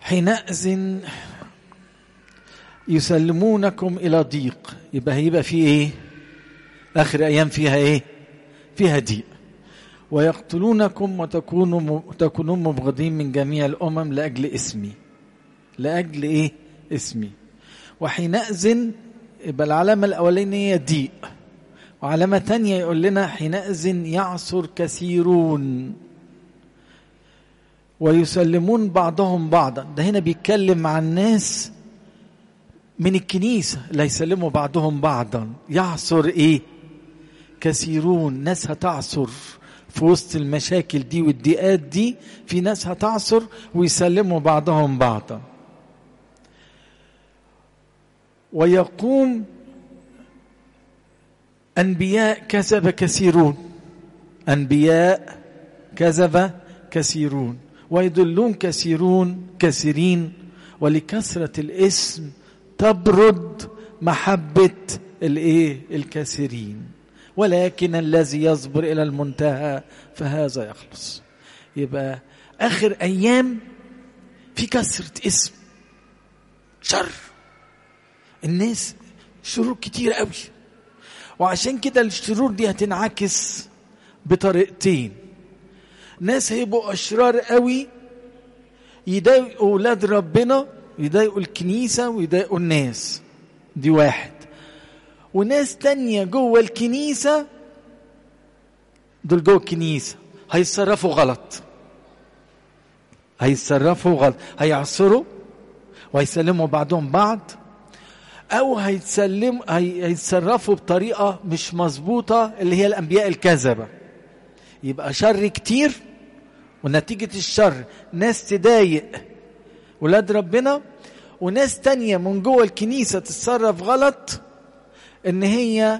حينئذ يسلمونكم الى ضيق يبقى هيبقى في ايه اخر ايام فيها ايه فيها ضيق ويقتلونكم وتكونوا تكونون مبغضين من جميع الامم لاجل اسمي لاجل ايه اسمي وحينئذ يبقى العلامه الاولانيه ضيق وعلامه ثانيه يقول لنا حينئذ يعصر كثيرون ويسلمون بعضهم بعضا ده هنا بيتكلم عن ناس من الكنيسة اللي هيسلموا بعضهم بعضا يعصر ايه كثيرون ناس هتعصر في وسط المشاكل دي والضيقات دي في ناس هتعصر ويسلموا بعضهم بعضا ويقوم أنبياء كذب كثيرون أنبياء كذب كثيرون ويدلون كثيرون كثيرين ولكثرة الاسم تبرد محبة الايه الكثيرين ولكن الذي يصبر الى المنتهى فهذا يخلص يبقى اخر ايام في كثرة اسم شر الناس شرور كتير قوي وعشان كده الشرور دي هتنعكس بطريقتين ناس هيبقوا اشرار قوي يضايقوا اولاد ربنا يضايقوا الكنيسه ويضايقوا الناس دي واحد وناس تانية جوه الكنيسة دول جوه الكنيسة هيتصرفوا غلط هيتصرفوا غلط هيعصروا وهيسلموا بعضهم بعض او هيتسلم هيتصرفوا بطريقة مش مظبوطة اللي هي الانبياء الكذبة يبقى شر كتير ونتيجة الشر ناس تضايق ولاد ربنا وناس تانية من جوه الكنيسة تتصرف غلط ان هي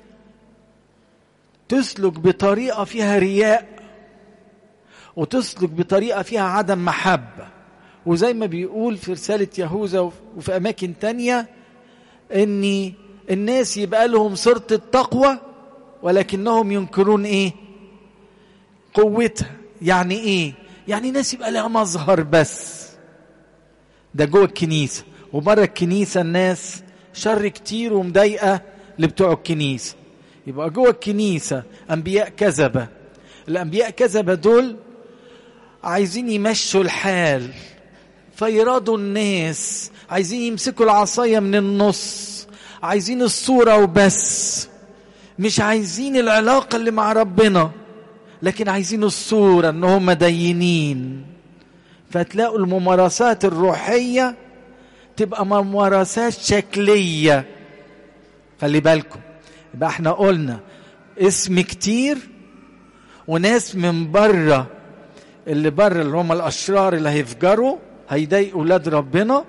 تسلك بطريقة فيها رياء وتسلك بطريقة فيها عدم محبة وزي ما بيقول في رسالة يهوذا وفي أماكن تانية ان الناس يبقى لهم صورة التقوى ولكنهم ينكرون ايه قوتها يعني ايه يعني ناس يبقى لها مظهر بس ده جوه الكنيسه وبره الكنيسه الناس شر كتير ومضايقه لبتوع الكنيسه يبقى جوه الكنيسه انبياء كذبه الانبياء كذبه دول عايزين يمشوا الحال فيرادوا الناس عايزين يمسكوا العصايه من النص عايزين الصوره وبس مش عايزين العلاقه اللي مع ربنا لكن عايزين الصوره ان هم دينين فتلاقوا الممارسات الروحية تبقى ممارسات شكلية خلي بالكم يبقى احنا قلنا اسم كتير وناس من بره اللي بره اللي هم الاشرار اللي هيفجروا هيضايقوا ولاد ربنا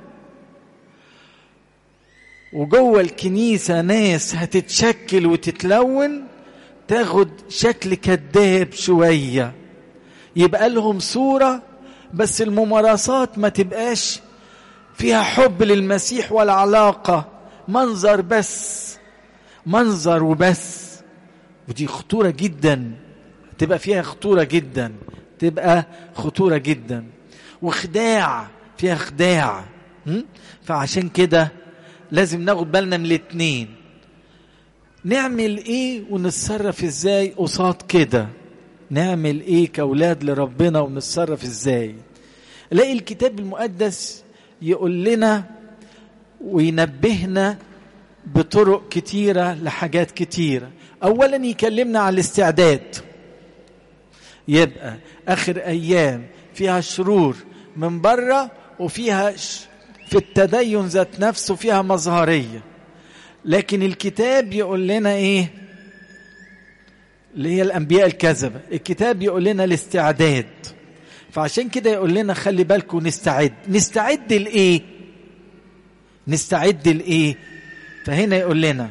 وجوه الكنيسه ناس هتتشكل وتتلون تاخد شكل كذاب شويه يبقى لهم صوره بس الممارسات ما تبقاش فيها حب للمسيح ولا علاقة منظر بس منظر وبس ودي خطورة جدا تبقى فيها خطورة جدا تبقى خطورة جدا وخداع فيها خداع فعشان كده لازم ناخد بالنا من الاتنين نعمل ايه ونتصرف ازاي قصاد كده نعمل ايه كاولاد لربنا ونتصرف ازاي الاقي الكتاب المقدس يقول لنا وينبهنا بطرق كتيره لحاجات كتيره اولا يكلمنا على الاستعداد يبقى اخر ايام فيها شرور من بره وفيها في التدين ذات نفسه فيها مظهريه لكن الكتاب يقول لنا ايه اللي هي الانبياء الكذبه الكتاب يقول لنا الاستعداد فعشان كده يقول لنا خلي بالكم نستعد نستعد لايه نستعد لايه فهنا يقول لنا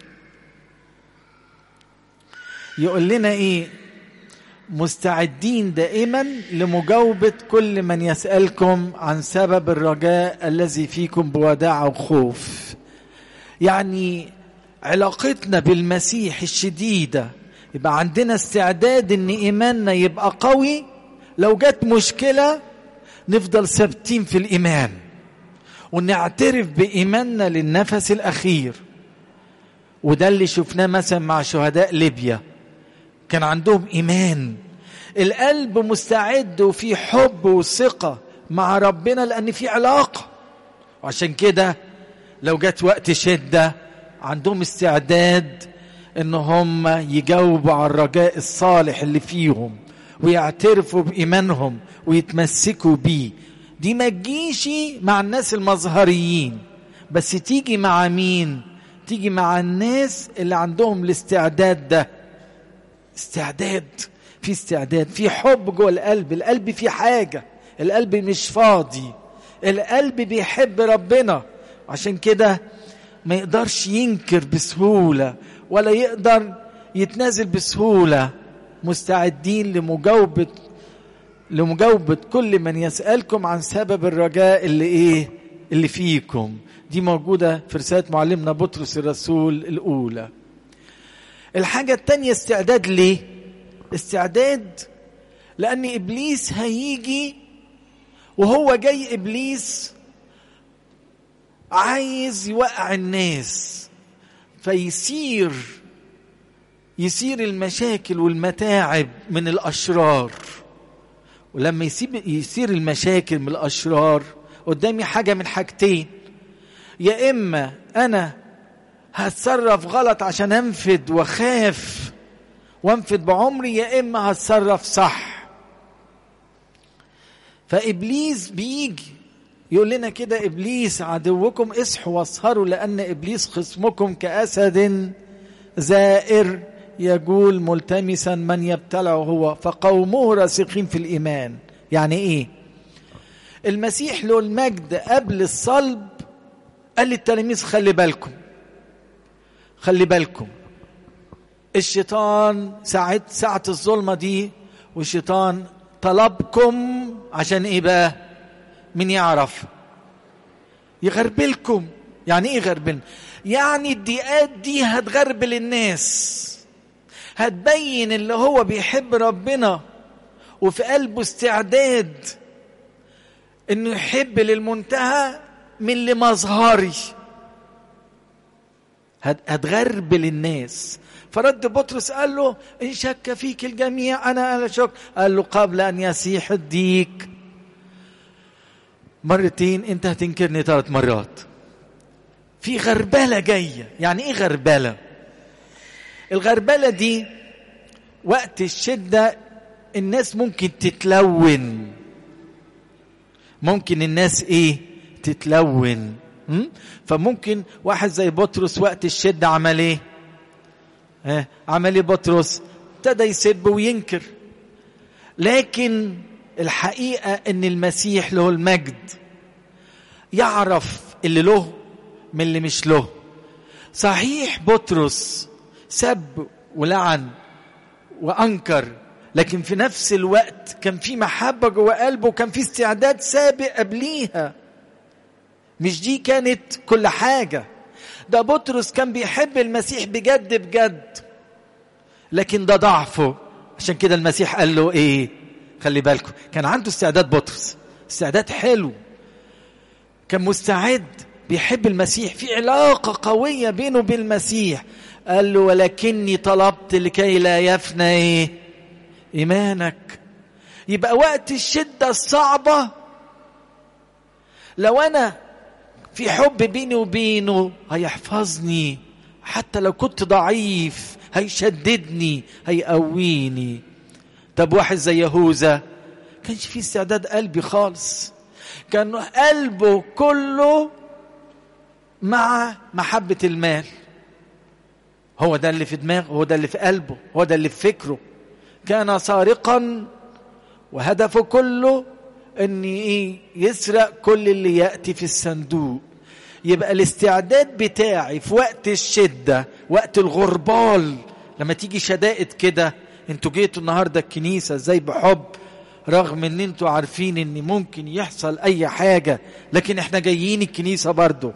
يقول لنا ايه مستعدين دائما لمجاوبة كل من يسألكم عن سبب الرجاء الذي فيكم بوداع وخوف يعني علاقتنا بالمسيح الشديده يبقى عندنا استعداد ان ايماننا يبقى قوي لو جت مشكله نفضل ثابتين في الإيمان ونعترف بإيماننا للنفس الأخير وده اللي شفناه مثلا مع شهداء ليبيا كان عندهم إيمان القلب مستعد وفي حب وثقة مع ربنا لأن في علاقة وعشان كده لو جت وقت شدة عندهم استعداد ان هم يجاوبوا على الرجاء الصالح اللي فيهم ويعترفوا بإيمانهم ويتمسكوا بيه دي ما تجيش مع الناس المظهريين بس تيجي مع مين تيجي مع الناس اللي عندهم الاستعداد ده استعداد في استعداد في حب جوه القلب القلب فيه حاجة القلب مش فاضي القلب بيحب ربنا عشان كده ما يقدرش ينكر بسهولة ولا يقدر يتنازل بسهولة مستعدين لمجاوبة لمجاوبة كل من يسألكم عن سبب الرجاء اللي ايه اللي فيكم دي موجودة في رسالة معلمنا بطرس الرسول الأولى الحاجة التانية استعداد ليه استعداد لأن إبليس هيجي وهو جاي إبليس عايز يوقع الناس فيسير يسير المشاكل والمتاعب من الأشرار ولما يسيب يسير المشاكل من الأشرار قدامي حاجة من حاجتين يا إما أنا هتصرف غلط عشان أنفد وأخاف وأنفد بعمري يا إما هتصرف صح فإبليس بيجي يقول لنا كده إبليس عدوكم اصحوا واسهروا لأن إبليس خصمكم كأسد زائر يقول ملتمسا من يبتلعه هو فقومه راسخين في الإيمان يعني إيه المسيح له المجد قبل الصلب قال للتلاميذ خلي بالكم خلي بالكم الشيطان ساعة ساعة الظلمة دي والشيطان طلبكم عشان ايه بقى مين يعرف يغربلكم يعني ايه يغربل يعني الضيقات دي هتغربل الناس هتبين اللي هو بيحب ربنا وفي قلبه استعداد انه يحب للمنتهى من لمظهري هتغربل الناس فرد بطرس قال له ان شك فيك الجميع انا لا شك قال له قبل ان يسيح الديك مرتين انت هتنكرني ثلاث مرات في غربله جايه يعني ايه غربله الغربله دي وقت الشده الناس ممكن تتلون ممكن الناس ايه تتلون م? فممكن واحد زي بطرس وقت الشده عمل ايه اه عمل ايه بطرس ابتدى يسب وينكر لكن الحقيقه ان المسيح له المجد يعرف اللي له من اللي مش له صحيح بطرس سب ولعن وانكر لكن في نفس الوقت كان في محبه جوه قلبه وكان في استعداد سابق قبليها مش دي كانت كل حاجه ده بطرس كان بيحب المسيح بجد بجد لكن ده ضعفه عشان كده المسيح قال له ايه خلي بالكم كان عنده استعداد بطرس استعداد حلو كان مستعد بيحب المسيح في علاقة قوية بينه وبين المسيح قال له ولكني طلبت لكي لا يفنى ايه ايمانك يبقى وقت الشدة الصعبة لو انا في حب بيني وبينه هيحفظني حتى لو كنت ضعيف هيشددني هيقويني طب واحد زي يهوذا كانش فيه استعداد قلبي خالص كان قلبه كله مع محبة المال هو ده اللي في دماغه هو ده اللي في قلبه هو ده اللي في فكره كان سارقا وهدفه كله ان ايه يسرق كل اللي ياتي في الصندوق يبقى الاستعداد بتاعي في وقت الشده وقت الغربال لما تيجي شدائد كده انتوا جيتوا النهارده الكنيسه ازاي بحب رغم ان انتوا عارفين ان ممكن يحصل اي حاجه لكن احنا جايين الكنيسه برضو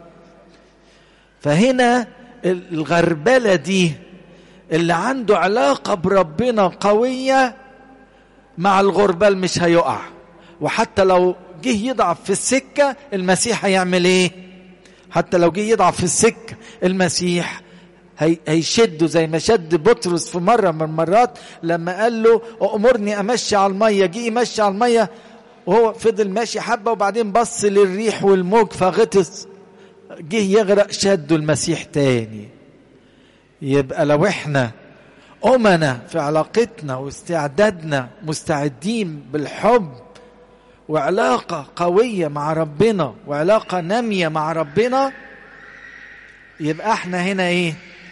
فهنا الغربله دي اللي عنده علاقه بربنا قويه مع الغربال مش هيقع وحتى لو جه يضعف في السكة المسيح هيعمل ايه حتى لو جه يضعف في السكة المسيح هي هيشده زي ما شد بطرس في مرة من المرات لما قال له أمرني أمشي على المية جه يمشي على المية وهو فضل ماشي حبة وبعدين بص للريح والموج فغطس جه يغرق شده المسيح تاني يبقى لو احنا أمنا في علاقتنا واستعدادنا مستعدين بالحب وعلاقة قوية مع ربنا وعلاقة نامية مع ربنا يبقى احنا هنا ايه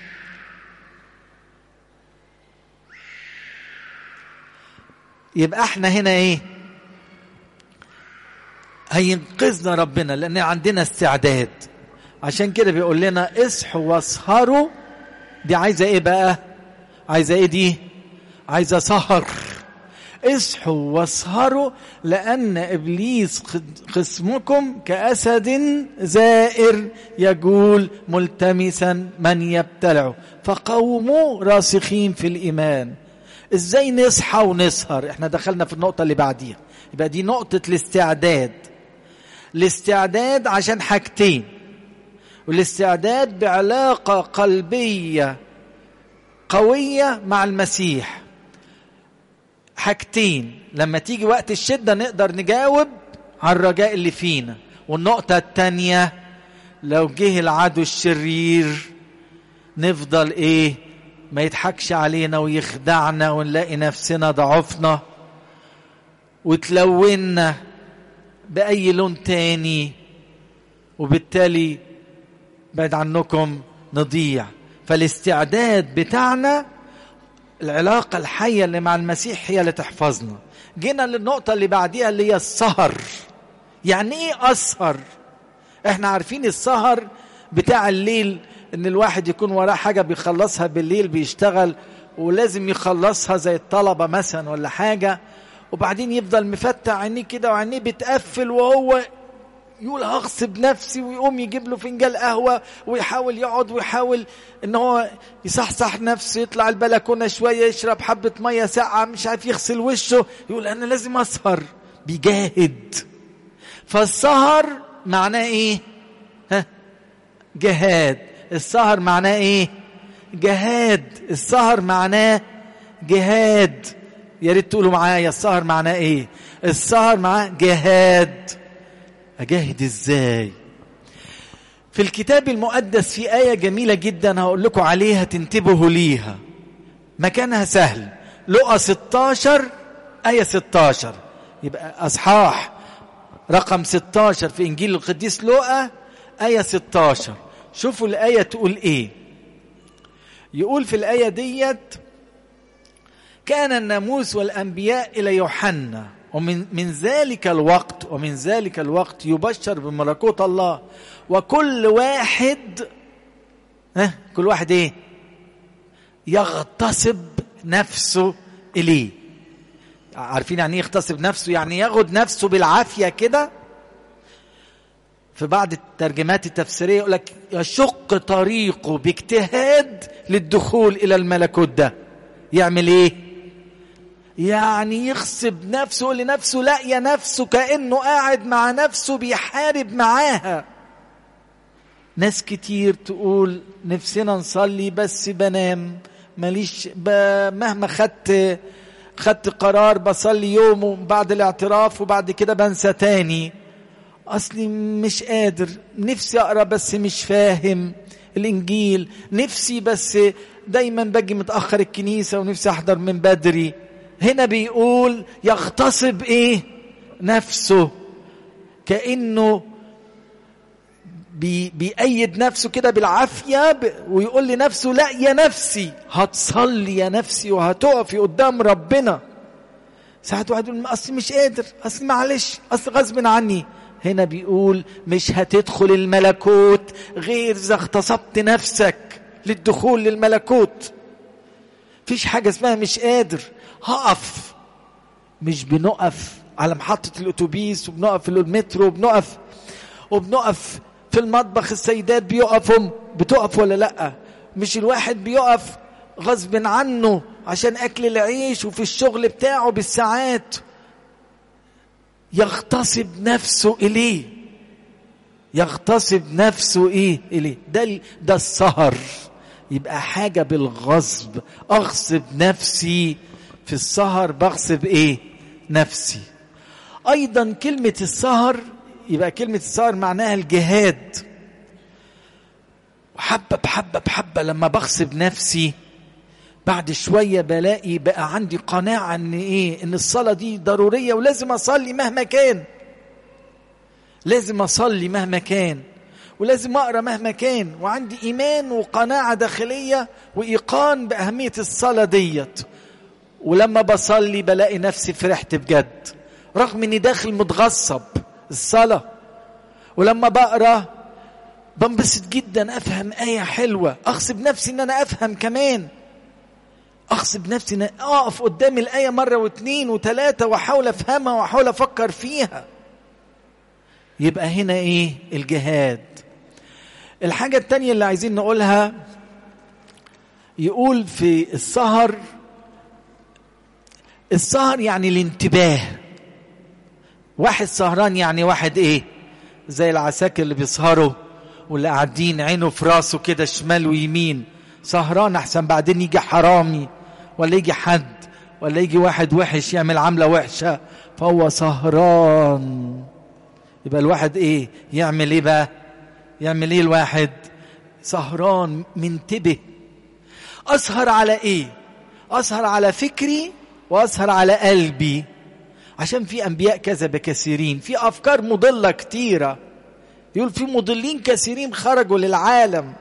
يبقى احنا هنا ايه هينقذنا ربنا لان عندنا استعداد عشان كده بيقول لنا اصحوا واسهروا دي عايزه ايه بقى عايزه ايه دي عايزه سهر اصحوا واسهروا لان ابليس خصمكم كاسد زائر يجول ملتمسا من يبتلعه فقوموا راسخين في الايمان ازاي نصحى ونسهر احنا دخلنا في النقطه اللي بعديها يبقى دي نقطه الاستعداد الاستعداد عشان حاجتين والاستعداد بعلاقه قلبيه قويه مع المسيح حاجتين لما تيجي وقت الشدة نقدر نجاوب على الرجاء اللي فينا والنقطة التانية لو جه العدو الشرير نفضل ايه ما يضحكش علينا ويخدعنا ونلاقي نفسنا ضعفنا وتلونا بأي لون تاني وبالتالي بعد عنكم نضيع فالاستعداد بتاعنا العلاقة الحية اللي مع المسيح هي اللي تحفظنا جينا للنقطة اللي بعديها اللي هي السهر يعني ايه أسهر احنا عارفين السهر بتاع الليل ان الواحد يكون وراه حاجة بيخلصها بالليل بيشتغل ولازم يخلصها زي الطلبة مثلا ولا حاجة وبعدين يفضل مفتح عينيه كده وعينيه بتقفل وهو يقول هغصب نفسي ويقوم يجيب له فنجان قهوة ويحاول يقعد ويحاول ان هو يصحصح نفسه يطلع البلكونة شوية يشرب حبة مية ساقعة مش عارف يغسل وشه يقول انا لازم اسهر بيجاهد فالسهر معناه ايه ها جهاد السهر معناه ايه جهاد السهر معناه جهاد يا ريت تقولوا معايا السهر معناه ايه السهر معناه جهاد اجاهد ازاي في الكتاب المقدس في آية جميلة جدا هقول لكم عليها تنتبهوا ليها مكانها سهل لقى 16 آية 16 يبقى أصحاح رقم 16 في إنجيل القديس لقى آية 16 شوفوا الآية تقول إيه يقول في الآية ديت كان الناموس والأنبياء إلى يوحنا ومن من ذلك الوقت ومن ذلك الوقت يبشر بملكوت الله وكل واحد ها كل واحد ايه يغتصب نفسه اليه عارفين يعني ايه يغتصب نفسه يعني ياخد نفسه بالعافيه كده في بعض الترجمات التفسيريه يقول لك يشق طريقه باجتهاد للدخول الى الملكوت ده يعمل ايه يعني يغصب نفسه لنفسه لا يا نفسه كأنه قاعد مع نفسه بيحارب معاها ناس كتير تقول نفسنا نصلي بس بنام ماليش ب... مهما خدت خدت قرار بصلي يوم بعد الاعتراف وبعد كده بنسى تاني اصلي مش قادر نفسي اقرا بس مش فاهم الانجيل نفسي بس دايما باجي متاخر الكنيسه ونفسي احضر من بدري هنا بيقول يغتصب ايه نفسه كانه بي بيأيد نفسه كده بالعافيه ويقول لنفسه لا يا نفسي هتصلي يا نفسي وهتقفي قدام ربنا ساعات واحد يقول اصل مش قادر اصل معلش اصل غصب عني هنا بيقول مش هتدخل الملكوت غير اذا اغتصبت نفسك للدخول للملكوت فيش حاجه اسمها مش قادر هقف مش بنقف على محطة الأتوبيس وبنقف في المترو وبنقف وبنقف في المطبخ السيدات بيقفوا بتقف ولا لأ مش الواحد بيقف غصب عنه عشان أكل العيش وفي الشغل بتاعه بالساعات يغتصب نفسه اليه يغتصب نفسه ايه اليه ده ده السهر يبقى حاجه بالغصب اغصب نفسي في السهر بغصب ايه نفسي ايضا كلمه السهر يبقى كلمه السهر معناها الجهاد وحبه بحبه بحبه لما بغصب نفسي بعد شويه بلاقي بقى عندي قناعه ان ايه ان الصلاه دي ضروريه ولازم اصلي مهما كان لازم اصلي مهما كان ولازم اقرا مهما كان وعندي ايمان وقناعه داخليه وايقان باهميه الصلاه ديت ولما بصلي بلاقي نفسي فرحت بجد رغم اني داخل متغصب الصلاه ولما بقرا بنبسط جدا افهم ايه حلوه اغصب نفسي ان انا افهم كمان اغصب نفسي ان اقف قدام الايه مره واثنين وثلاثه واحاول افهمها واحاول افكر فيها يبقى هنا ايه الجهاد الحاجه الثانيه اللي عايزين نقولها يقول في السهر السهر يعني الانتباه واحد سهران يعني واحد ايه زي العساكر اللي بيسهروا واللي قاعدين عينه في راسه كده شمال ويمين سهران احسن بعدين يجي حرامي ولا يجي حد ولا يجي واحد وحش يعمل عملة وحشة فهو سهران يبقى الواحد ايه يعمل ايه بقى يعمل ايه الواحد سهران منتبه اسهر على ايه اسهر على فكري واسهر على قلبي عشان في انبياء كذب كثيرين في افكار مضله كتيره يقول في مضلين كثيرين خرجوا للعالم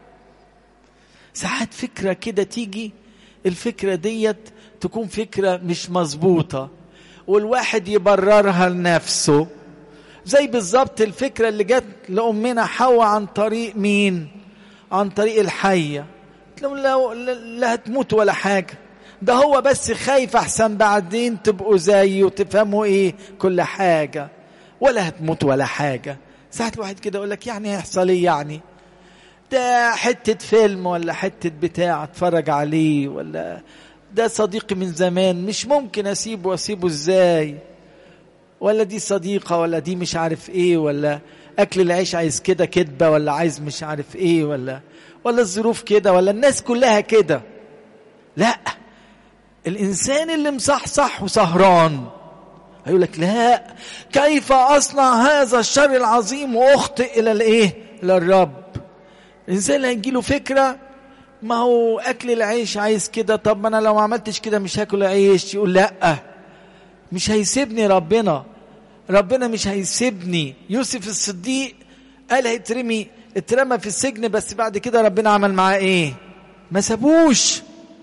ساعات فكره كده تيجي الفكره ديت تكون فكره مش مظبوطه والواحد يبررها لنفسه زي بالظبط الفكره اللي جت لامنا حواء عن طريق مين عن طريق الحيه لو لا, لا هتموت ولا حاجه ده هو بس خايف احسن بعدين تبقوا زيه وتفهموا ايه كل حاجه ولا هتموت ولا حاجه ساعات الواحد كده يقول لك يعني هيحصل ايه يعني ده حته فيلم ولا حته بتاع اتفرج عليه ولا ده صديقي من زمان مش ممكن اسيبه واسيبه ازاي ولا دي صديقة ولا دي مش عارف ايه ولا اكل العيش عايز كده كدبة ولا عايز مش عارف ايه ولا ولا الظروف كده ولا الناس كلها كده لا الانسان اللي مصحصح وسهران هيقول لك لا كيف اصنع هذا الشر العظيم واخطئ الى الايه الى الرب الانسان اللي هيجيله فكره ما هو اكل العيش عايز كده طب ما انا لو ما عملتش كده مش هاكل عيش يقول لا مش هيسيبني ربنا ربنا مش هيسيبني يوسف الصديق قال هيترمي اترمى في السجن بس بعد كده ربنا عمل معاه ايه ما سابوش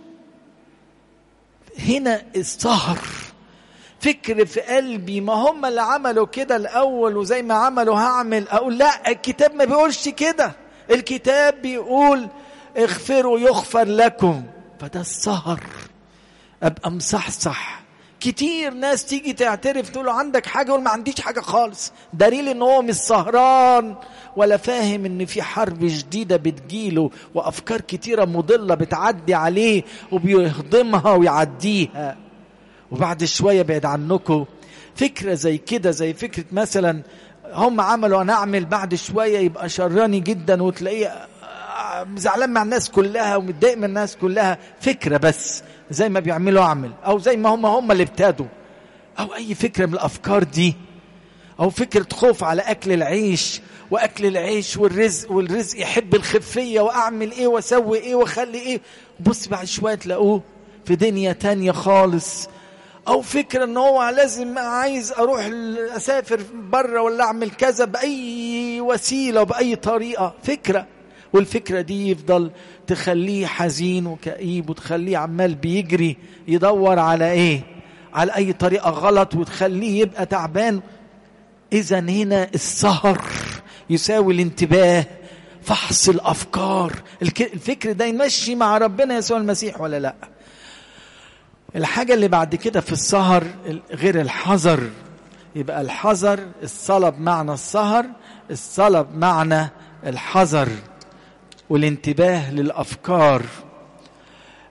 هنا السهر فكر في قلبي ما هم اللي عملوا كده الاول وزي ما عملوا هعمل اقول لا الكتاب ما بيقولش كده الكتاب بيقول اغفروا يغفر لكم فده السهر ابقى مصحصح كتير ناس تيجي تعترف تقول له عندك حاجه يقول ما عنديش حاجه خالص دليل ان هو مش سهران ولا فاهم ان في حرب جديده بتجيله وافكار كتيره مضله بتعدي عليه وبيهضمها ويعديها وبعد شويه بعد عنكم فكره زي كده زي فكره مثلا هم عملوا انا اعمل بعد شويه يبقى شراني جدا وتلاقيه زعلان مع الناس كلها ومتضايق من الناس كلها فكره بس زي ما بيعملوا اعمل او زي ما هم هم اللي ابتدوا او اي فكره من الافكار دي او فكره خوف على اكل العيش واكل العيش والرزق والرزق يحب الخفيه واعمل ايه واسوي ايه واخلي ايه بص بعد شويه تلاقوه في دنيا تانية خالص او فكره ان هو لازم عايز اروح اسافر بره ولا اعمل كذا باي وسيله باي طريقه فكره والفكرة دي يفضل تخليه حزين وكئيب وتخليه عمال بيجري يدور على ايه على اي طريقة غلط وتخليه يبقى تعبان اذا هنا السهر يساوي الانتباه فحص الافكار الفكر ده يمشي مع ربنا يسوع المسيح ولا لا الحاجة اللي بعد كده في السهر غير الحذر يبقى الحذر الصلاة بمعنى السهر الصلاة بمعنى الحذر والانتباه للافكار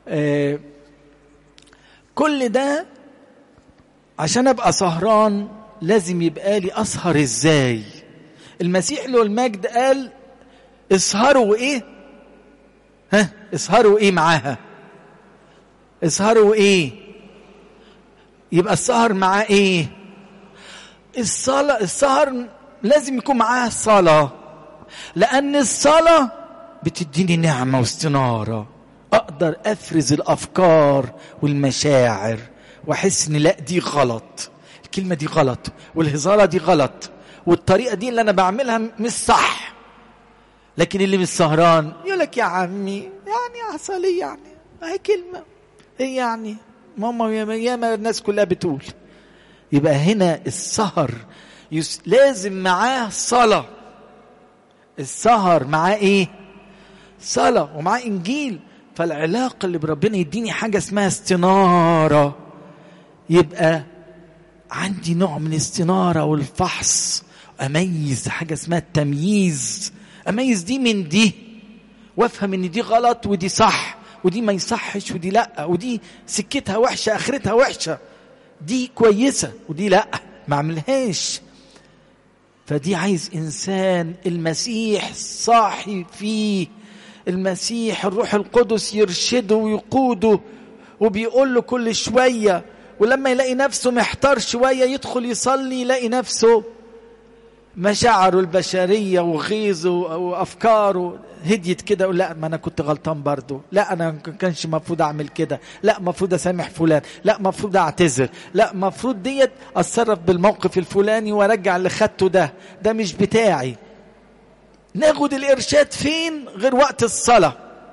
آه كل ده عشان ابقى سهران لازم يبقى لي اسهر ازاي المسيح له المجد قال اسهروا ايه ها اسهروا ايه معاها اسهروا ايه يبقى السهر معاه ايه الصلاة السهر لازم يكون معاه الصلاة لأن الصلاة بتديني نعمة واستنارة أقدر أفرز الأفكار والمشاعر وأحس إن لا دي غلط الكلمة دي غلط والهزارة دي غلط والطريقة دي اللي أنا بعملها مش صح لكن اللي مش سهران يقول لك يا عمي يعني حصل ايه يعني ما هي كلمة ايه يعني ماما ياما الناس كلها بتقول يبقى هنا السهر يس... لازم معاه صلاة السهر معاه ايه صلاة ومعاه انجيل فالعلاقة اللي بربنا يديني حاجة اسمها استنارة يبقى عندي نوع من الاستنارة والفحص أميز حاجة اسمها التمييز أميز دي من دي وافهم ان دي غلط ودي صح ودي ما يصحش ودي لا ودي سكتها وحشة اخرتها وحشة دي كويسة ودي لا ما اعملهاش فدي عايز انسان المسيح صاحي فيه المسيح الروح القدس يرشده ويقوده وبيقول له كل شوية ولما يلاقي نفسه محتار شوية يدخل يصلي يلاقي نفسه مشاعره البشرية وغيظه وأفكاره هديت كده يقول لا ما أنا كنت غلطان برضو لا أنا ما كانش المفروض أعمل كده لا المفروض أسامح فلان لا المفروض أعتذر لا المفروض ديت أتصرف بالموقف الفلاني وأرجع اللي خدته ده ده مش بتاعي ناخد الإرشاد فين غير وقت الصلاة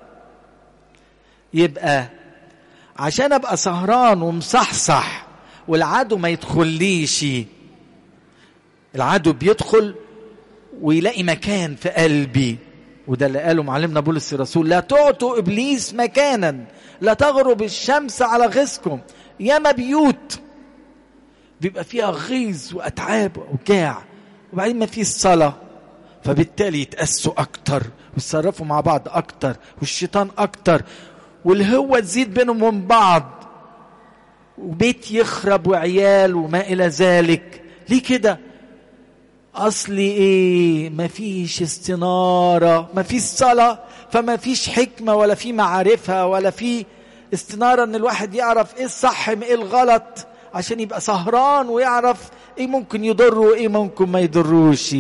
يبقى عشان أبقى سهران ومصحصح والعدو ما يدخليش العدو بيدخل ويلاقي مكان في قلبي وده اللي قاله معلمنا بولس الرسول لا تعطوا ابليس مكانا لا تغرب الشمس على غيظكم ياما بيوت بيبقى فيها غيظ واتعاب واوجاع وبعدين ما فيش صلاه فبالتالي يتأسوا أكتر ويتصرفوا مع بعض أكتر والشيطان أكتر والهوة تزيد بينهم وبين بعض وبيت يخرب وعيال وما إلى ذلك ليه كده اصلي ايه مفيش استناره مفيش صلاه فمفيش حكمه ولا في معرفه ولا في استناره ان الواحد يعرف ايه الصح من ايه الغلط عشان يبقى سهران ويعرف ايه ممكن يضره وايه ممكن ما يضروش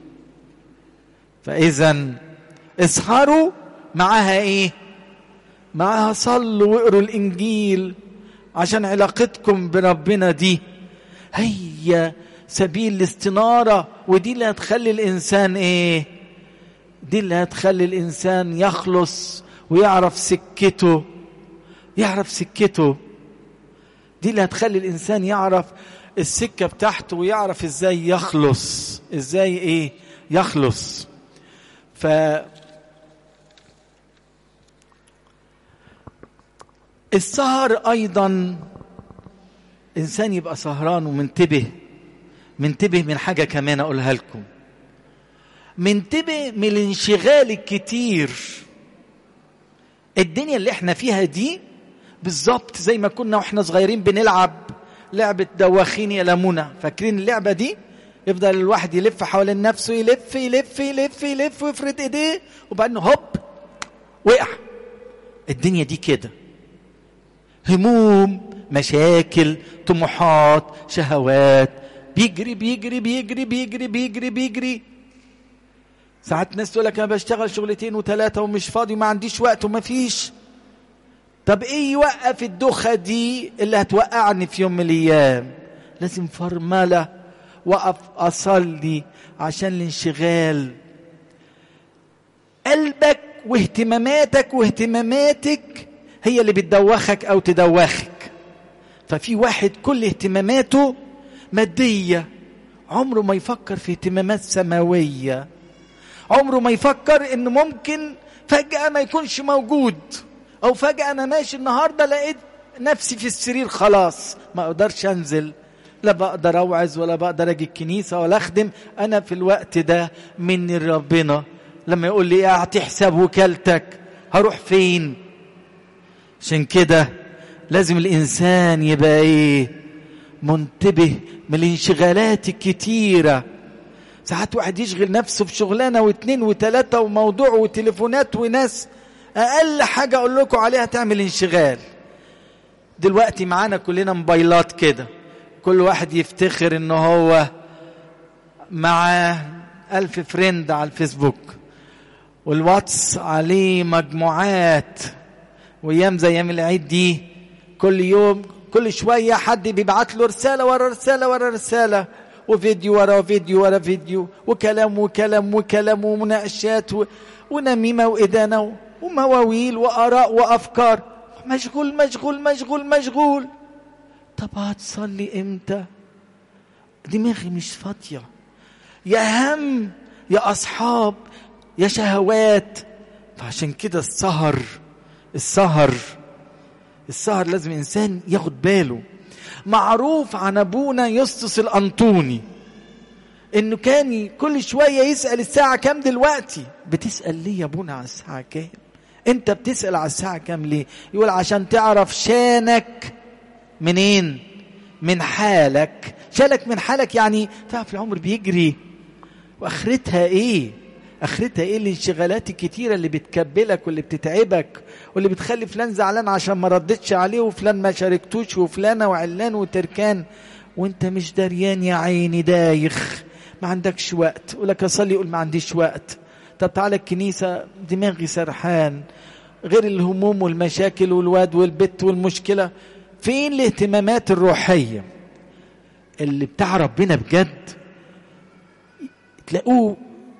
فاذا اسهروا معاها ايه معاها صلوا واقروا الانجيل عشان علاقتكم بربنا دي هي سبيل الاستنارة ودي اللي هتخلي الإنسان إيه دي اللي هتخلي الإنسان يخلص ويعرف سكته يعرف سكته دي اللي هتخلي الإنسان يعرف السكة بتاعته ويعرف إزاي يخلص إزاي إيه يخلص ف السهر أيضا إنسان يبقى سهران ومنتبه منتبه من حاجة كمان أقولها لكم منتبه من الانشغال الكتير الدنيا اللي احنا فيها دي بالظبط زي ما كنا واحنا صغيرين بنلعب لعبة دواخين يا لمونة فاكرين اللعبة دي يفضل الواحد يلف حوالين نفسه يلف يلف يلف يلف ويفرد ايديه وبعدين هوب وقع الدنيا دي كده هموم مشاكل طموحات شهوات بيجري بيجري بيجري بيجري بيجري بيجري ساعات ناس تقول لك انا بشتغل شغلتين وثلاثه ومش فاضي وما عنديش وقت وما فيش طب ايه يوقف الدخه دي اللي هتوقعني في يوم من الايام لازم فرمله وقف اصلي عشان الانشغال قلبك واهتماماتك واهتماماتك هي اللي بتدوخك او تدوخك ففي واحد كل اهتماماته مادية عمره ما يفكر في اهتمامات سماوية عمره ما يفكر ان ممكن فجأة ما يكونش موجود او فجأة انا ماشي النهاردة لقيت نفسي في السرير خلاص ما اقدرش انزل لا بقدر اوعظ ولا بقدر اجي الكنيسة ولا اخدم انا في الوقت ده من ربنا لما يقول لي اعطي حساب وكالتك هروح فين عشان كده لازم الانسان يبقى ايه منتبه من الانشغالات الكتيرة ساعات واحد يشغل نفسه في شغلانة واثنين وثلاثة وموضوع وتليفونات وناس أقل حاجة أقول لكم عليها تعمل انشغال دلوقتي معانا كلنا موبايلات كده كل واحد يفتخر ان هو معاه ألف فريند على الفيسبوك والواتس عليه مجموعات وايام زي ايام العيد دي كل يوم كل شويه حد بيبعت له رساله ورا رساله ورا رساله وفيديو ورا فيديو ورا فيديو وكلام وكلام وكلام ومناقشات و... ونميمه وادانه ومواويل واراء وافكار مشغول مشغول مشغول مشغول طب هتصلي امتى دماغي مش فاضيه يا هم يا اصحاب يا شهوات فعشان كده السهر السهر السهر لازم انسان ياخد باله معروف عن ابونا يسطس الانطوني انه كان كل شويه يسال الساعه كام دلوقتي بتسال ليه يا ابونا على الساعه كام انت بتسال على الساعه كام ليه يقول عشان تعرف شانك منين من حالك شالك من حالك يعني تعرف العمر بيجري واخرتها ايه اخرتها ايه الانشغالات الكتيره اللي بتكبلك واللي بتتعبك واللي بتخلي فلان زعلان عشان ما ردتش عليه وفلان ما شاركتوش وفلانه وعلان وتركان وانت مش دريان يا عيني دايخ ما عندكش وقت يقول لك اصلي يقول ما عنديش وقت طب تعالى الكنيسه دماغي سرحان غير الهموم والمشاكل والواد والبت والمشكله فين الاهتمامات الروحيه اللي بتاع ربنا بجد تلاقوه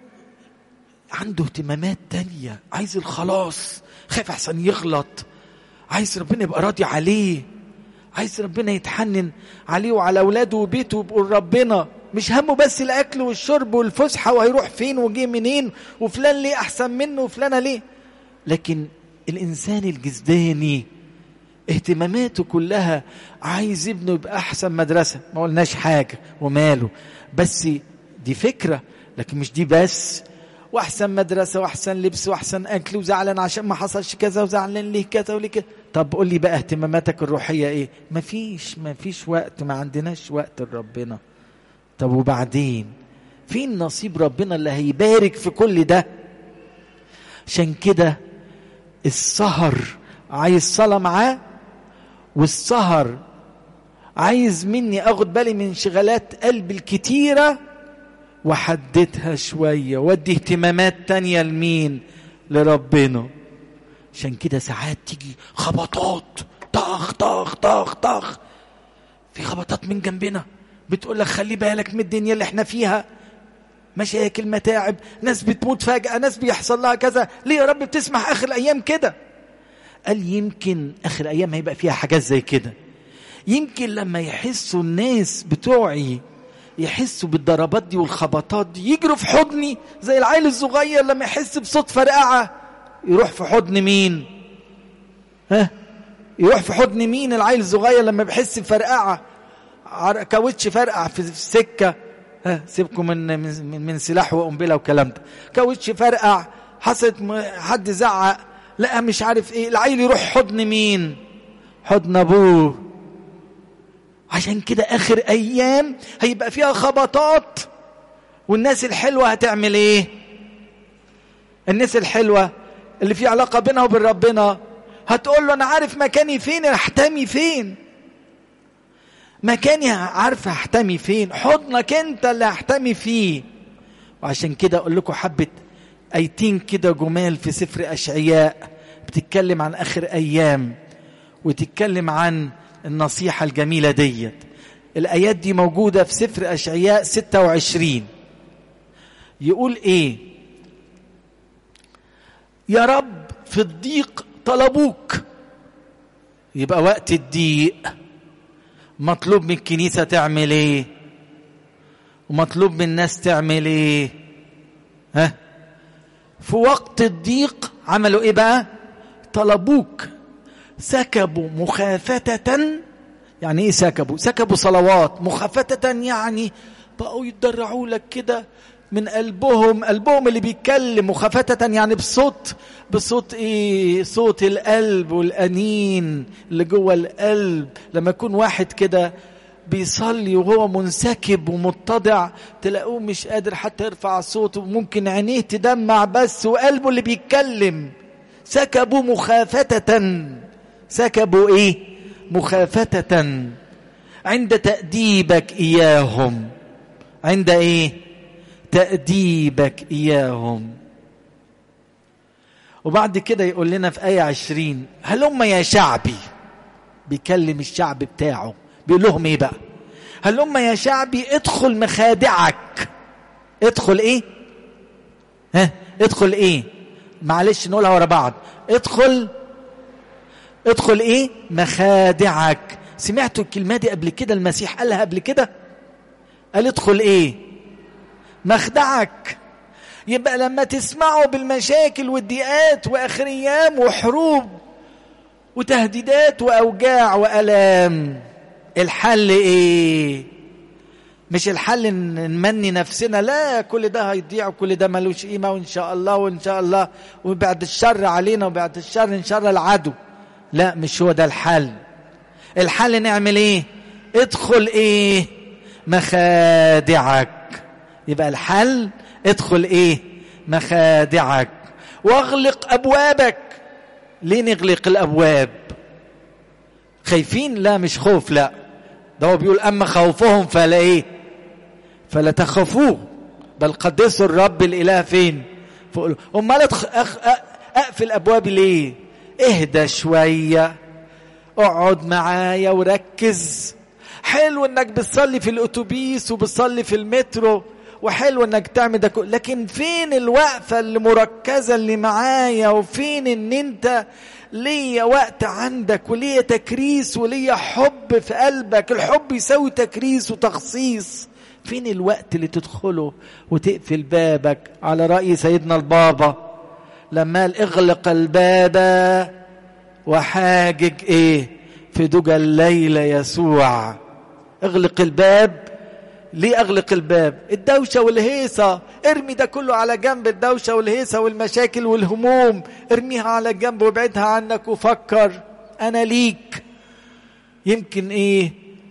عنده اهتمامات تانية عايز الخلاص خايف احسن يغلط عايز ربنا يبقى راضي عليه عايز ربنا يتحنن عليه وعلى اولاده وبيته يبقوا ربنا مش همه بس الاكل والشرب والفسحه وهيروح فين وجه منين وفلان ليه احسن منه وفلانه ليه لكن الانسان الجسداني اهتماماته كلها عايز ابنه يبقى احسن مدرسه ما قلناش حاجه وماله بس دي فكره لكن مش دي بس واحسن مدرسه واحسن لبس واحسن اكل وزعلان عشان ما حصلش كذا وزعلان ليه كذا وليه كذا طب قول لي بقى اهتماماتك الروحيه ايه مفيش مفيش وقت ما عندناش وقت لربنا طب وبعدين فين نصيب ربنا اللي هيبارك في كل ده عشان كده السهر عايز صلاة معاه والسهر عايز مني اخد بالي من انشغالات قلبي الكتيره وحددها شوية ودي اهتمامات تانية لمين لربنا عشان كده ساعات تيجي خبطات طخ طخ طخ طخ في خبطات من جنبنا بتقول لك خلي بالك من الدنيا اللي احنا فيها مشاكل متاعب ناس بتموت فجأة ناس بيحصل لها كذا ليه يا رب بتسمح آخر الأيام كده قال يمكن آخر أيام هيبقى فيها حاجات زي كده يمكن لما يحسوا الناس بتوعي يحسوا بالضربات دي والخبطات دي يجروا في حضني زي العيل الصغير لما يحس بصوت فرقعة يروح في حضن مين ها يروح في حضن مين العيل الصغير لما بيحس بفرقعة كاوتش فرقع في السكة ها سيبكم من من, من سلاح وقنبلة والكلام ده كاوتش فرقع حصلت حد زعق لا مش عارف ايه العيل يروح حضن مين حضن ابوه عشان كده اخر ايام هيبقى فيها خبطات والناس الحلوه هتعمل ايه الناس الحلوه اللي في علاقه بينها وبين ربنا هتقول له انا عارف مكاني فين احتمي فين مكاني عارفه احتمي فين حضنك انت اللي احتمي فيه وعشان كده اقول لكم حبه ايتين كده جمال في سفر اشعياء بتتكلم عن اخر ايام وتتكلم عن النصيحة الجميلة ديت الآيات دي موجودة في سفر أشعياء 26 يقول إيه يا رب في الضيق طلبوك يبقى وقت الضيق مطلوب من الكنيسة تعمل إيه ومطلوب من الناس تعمل إيه ها في وقت الضيق عملوا إيه بقى طلبوك سكبوا مخافتة يعني ايه سكبوا سكبوا صلوات مخافتة يعني بقوا يتدرعوا لك كده من قلبهم قلبهم اللي بيتكلم مخافتة يعني بصوت بصوت ايه صوت القلب والانين اللي جوه القلب لما يكون واحد كده بيصلي وهو منسكب ومتضع تلاقوه مش قادر حتى يرفع صوته ممكن عينيه تدمع بس وقلبه اللي بيتكلم سكبوا مخافتة سكبوا ايه مخافتة عند تأديبك إياهم عند ايه تأديبك إياهم وبعد كده يقول لنا في آية عشرين هلم يا شعبي بيكلم الشعب بتاعه بيقول لهم ايه بقى هلم يا شعبي ادخل مخادعك ادخل ايه ها ادخل ايه معلش نقولها ورا بعض ادخل ادخل ايه مخادعك سمعتوا الكلمة دي قبل كده المسيح قالها قبل كده قال ادخل ايه مخدعك يبقى لما تسمعوا بالمشاكل والضيقات واخر ايام وحروب وتهديدات واوجاع والام الحل ايه مش الحل ان نمني نفسنا لا كل ده هيضيع وكل ده ملوش قيمه وان شاء الله وان شاء الله وبعد الشر علينا وبعد الشر ان شر العدو لا مش هو ده الحل الحل نعمل ايه ادخل ايه مخادعك يبقى الحل ادخل ايه مخادعك واغلق ابوابك ليه نغلق الابواب خايفين لا مش خوف لا ده هو بيقول اما خوفهم فلا ايه فلا تخافوه بل قدسوا الرب الاله فين فوق امال أخ... أخ... اقفل ابوابي ليه اهدى شويه اقعد معايا وركز حلو انك بتصلي في الاتوبيس وبتصلي في المترو وحلو انك تعمل ده كله لكن فين الوقفه اللي مركزه اللي معايا وفين ان انت ليا وقت عندك وليا تكريس وليا حب في قلبك الحب يساوي تكريس وتخصيص فين الوقت اللي تدخله وتقفل بابك على رأي سيدنا البابا لما قال اغلق الباب وحاجج ايه في دجى الليل يسوع اغلق الباب ليه اغلق الباب الدوشه والهيصه ارمي ده كله على جنب الدوشه والهيصه والمشاكل والهموم ارميها على جنب وابعدها عنك وفكر انا ليك يمكن ايه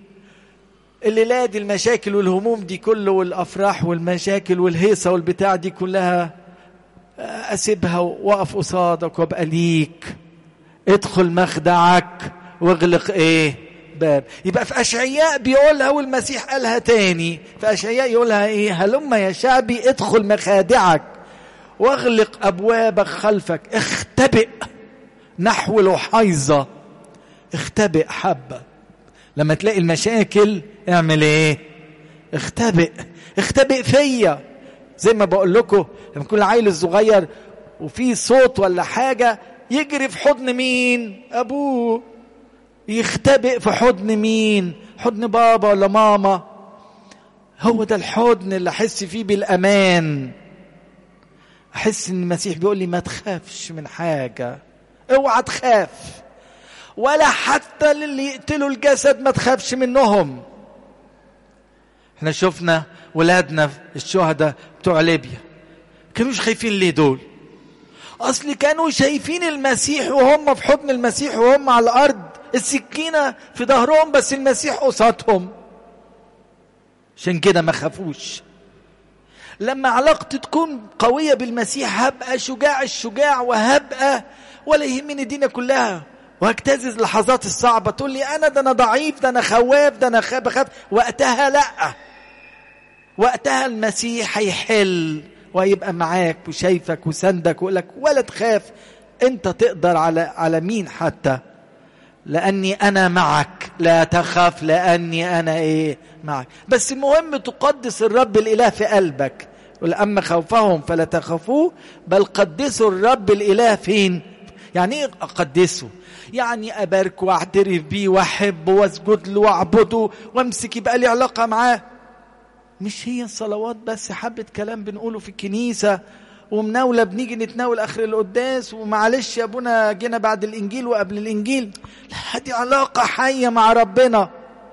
الليله دي المشاكل والهموم دي كله والافراح والمشاكل والهيصه والبتاع دي كلها اسيبها واقف قصادك وابقى ليك ادخل مخدعك واغلق ايه باب يبقى في اشعياء بيقولها والمسيح قالها تاني في اشعياء يقولها ايه هلم يا شعبي ادخل مخادعك واغلق ابوابك خلفك اختبئ نحو الحيظة اختبئ حبة لما تلاقي المشاكل اعمل ايه اختبئ اختبئ فيا زي ما بقول لكم لما يكون العيل الصغير وفي صوت ولا حاجة يجري في حضن مين ابوه يختبئ في حضن مين حضن بابا ولا ماما هو ده الحضن اللي احس فيه بالامان احس ان المسيح بيقول لي ما تخافش من حاجه اوعى تخاف ولا حتى للي يقتلوا الجسد ما تخافش منهم احنا شفنا ولادنا الشهداء بتوع ليبيا كانوش خايفين ليه دول اصل كانوا شايفين المسيح وهم في حضن المسيح وهم على الارض السكينه في ظهرهم بس المسيح قصادهم عشان كده ما خافوش لما علاقتي تكون قوية بالمسيح هبقى شجاع الشجاع وهبقى ولا يهمني الدنيا كلها وهجتاز اللحظات الصعبة تقول لي أنا ده أنا ضعيف ده أنا خواف ده أنا بخاف وقتها لأ وقتها المسيح هيحل ويبقى معاك وشايفك وسندك ويقول لك ولا تخاف أنت تقدر على على مين حتى لاني انا معك لا تخف لاني انا ايه معك بس المهم تقدس الرب الاله في قلبك اما خوفهم فلا تخافوه بل قدسوا الرب الاله فين يعني ايه اقدسه يعني ابارك واعترف بيه واحبه واسجد له واعبده وامسك يبقى لي علاقه معاه مش هي الصلوات بس حبه كلام بنقوله في الكنيسه ومناولة بنيجي نتناول آخر القداس ومعلش يا أبونا جينا بعد الإنجيل وقبل الإنجيل لا دي علاقة حية مع ربنا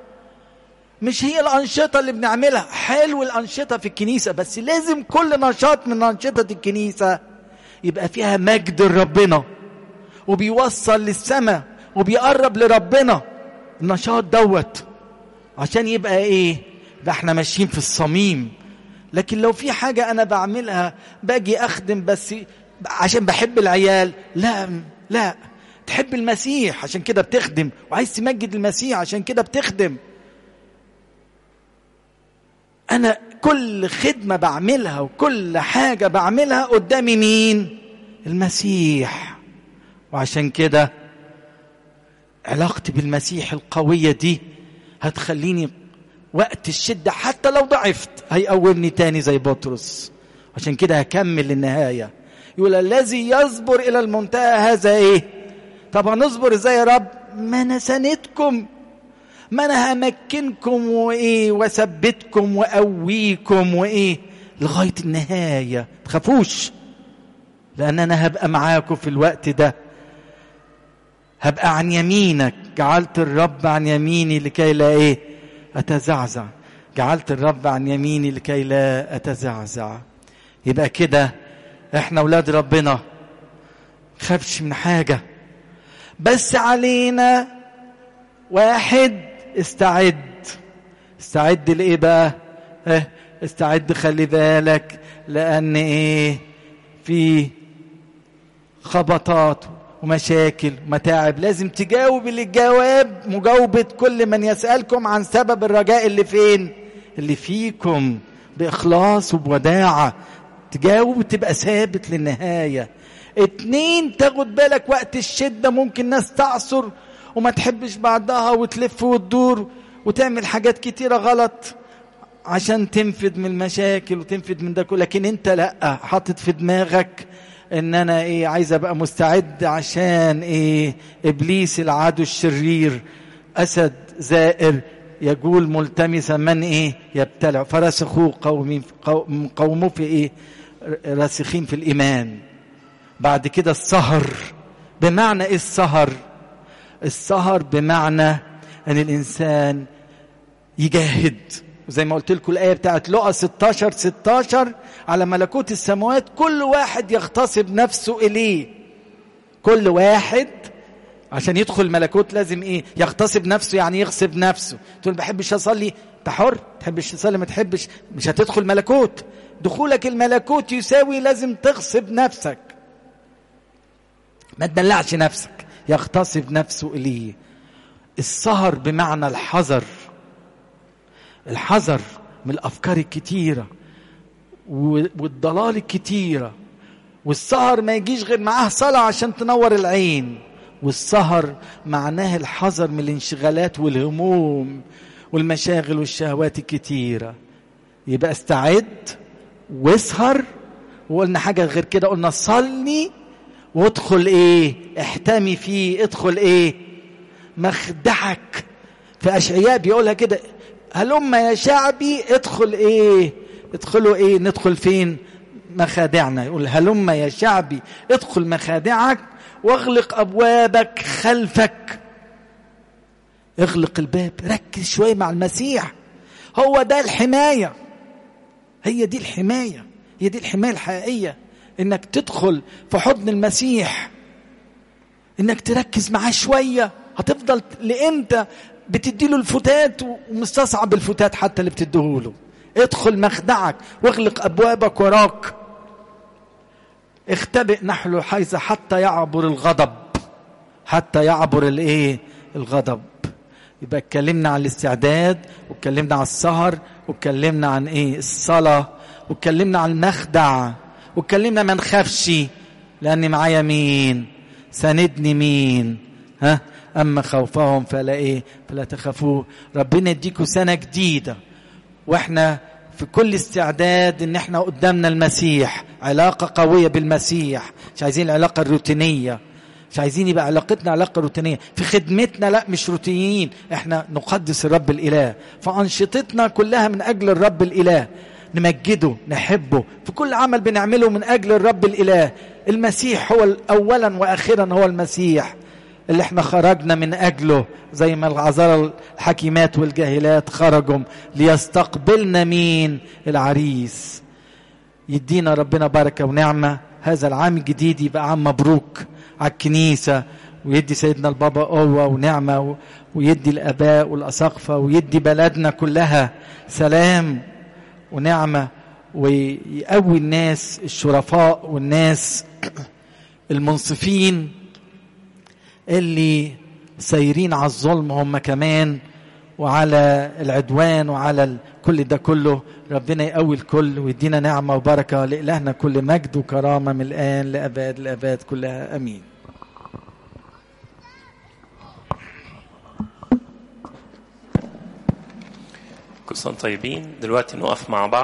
مش هي الأنشطة اللي بنعملها حلو الأنشطة في الكنيسة بس لازم كل نشاط من أنشطة الكنيسة يبقى فيها مجد لربنا وبيوصل للسماء وبيقرب لربنا النشاط دوت عشان يبقى ايه ده احنا ماشيين في الصميم لكن لو في حاجة أنا بعملها باجي أخدم بس عشان بحب العيال لا لا تحب المسيح عشان كده بتخدم وعايز تمجد المسيح عشان كده بتخدم أنا كل خدمة بعملها وكل حاجة بعملها قدامي مين المسيح وعشان كده علاقتي بالمسيح القوية دي هتخليني وقت الشدة حتى لو ضعفت هيقومني تاني زي بطرس عشان كده هكمل للنهاية يقول الذي يصبر إلى المنتهى هذا إيه طب هنصبر إزاي يا رب ما أنا سندكم ما أنا همكنكم وإيه وثبتكم وأويكم وإيه لغاية النهاية تخافوش لأن أنا هبقى معاكم في الوقت ده هبقى عن يمينك جعلت الرب عن يميني لكي لا ايه اتزعزع جعلت الرب عن يميني لكي لا اتزعزع يبقى كده احنا اولاد ربنا خافش من حاجه بس علينا واحد استعد استعد لايه بقى اه استعد خلي بالك لان ايه في خبطات ومشاكل ومتاعب لازم تجاوب الجواب مجاوبة كل من يسألكم عن سبب الرجاء اللي فين اللي فيكم بإخلاص وبوداعة تجاوب وتبقى ثابت للنهاية اتنين تاخد بالك وقت الشدة ممكن ناس تعصر وما تحبش بعضها وتلف وتدور وتعمل حاجات كتيرة غلط عشان تنفد من المشاكل وتنفد من ده كله لكن انت لا حاطط في دماغك ان انا ايه عايز ابقى مستعد عشان ايه ابليس العدو الشرير اسد زائر يقول ملتمسا من ايه يبتلع فرسخوه قومين قوموا في ايه راسخين في الايمان بعد كده السهر بمعنى ايه السهر السهر بمعنى ان الانسان يجاهد زي ما قلت لكم الآية بتاعت لقى 16 16 على ملكوت السماوات كل واحد يغتصب نفسه إليه كل واحد عشان يدخل ملكوت لازم ايه يغتصب نفسه يعني يغصب نفسه تقول بحبش اصلي انت حر تحبش تصلي ما تحبش مش هتدخل ملكوت دخولك الملكوت يساوي لازم تغصب نفسك ما تدلعش نفسك يغتصب نفسه اليه السهر بمعنى الحذر الحذر من الافكار الكتيره والضلال الكتيره والسهر ما يجيش غير معاه صلاه عشان تنور العين والسهر معناه الحذر من الانشغالات والهموم والمشاغل والشهوات الكتيره يبقى استعد واسهر وقلنا حاجه غير كده قلنا صلي وادخل ايه احتمي فيه ادخل ايه مخدعك في اشعياء بيقولها كده هلم يا شعبي ادخل ايه ادخلوا ايه ندخل فين مخادعنا يقول هلم يا شعبي ادخل مخادعك واغلق ابوابك خلفك اغلق الباب ركز شويه مع المسيح هو ده الحمايه هي دي الحمايه هي دي الحمايه الحقيقيه انك تدخل في حضن المسيح انك تركز معاه شويه هتفضل لامتى بتديله الفتات ومستصعب الفتات حتى اللي بتديهوله ادخل مخدعك واغلق ابوابك وراك اختبئ نحل حيث حتى يعبر الغضب حتى يعبر الايه الغضب يبقى اتكلمنا عن الاستعداد واتكلمنا عن السهر واتكلمنا عن ايه الصلاه واتكلمنا عن المخدع واتكلمنا ما نخافش لاني معايا مين ساندني مين ها اما خوفهم فلا ايه فلا تخافوه ربنا يديكم سنه جديده واحنا في كل استعداد ان احنا قدامنا المسيح علاقه قويه بالمسيح مش عايزين العلاقه الروتينيه مش عايزين يبقى علاقتنا علاقه روتينيه في خدمتنا لا مش روتينيين احنا نقدس الرب الاله فانشطتنا كلها من اجل الرب الاله نمجده نحبه في كل عمل بنعمله من اجل الرب الاله المسيح هو اولا واخيرا هو المسيح اللي احنا خرجنا من اجله زي ما العذارى الحكيمات والجاهلات خرجوا ليستقبلنا مين العريس يدينا ربنا بركه ونعمه هذا العام الجديد يبقى عام مبروك على الكنيسه ويدي سيدنا البابا قوة ونعمة ويدي الآباء والأساقفة ويدي بلدنا كلها سلام ونعمة ويقوي الناس الشرفاء والناس المنصفين اللي سايرين على الظلم هم كمان وعلى العدوان وعلى كل ده كله ربنا يقوي الكل ويدينا نعمة وبركة لإلهنا كل مجد وكرامة من الآن لأباد الأباد كلها أمين كل سنة طيبين دلوقتي نقف مع بعض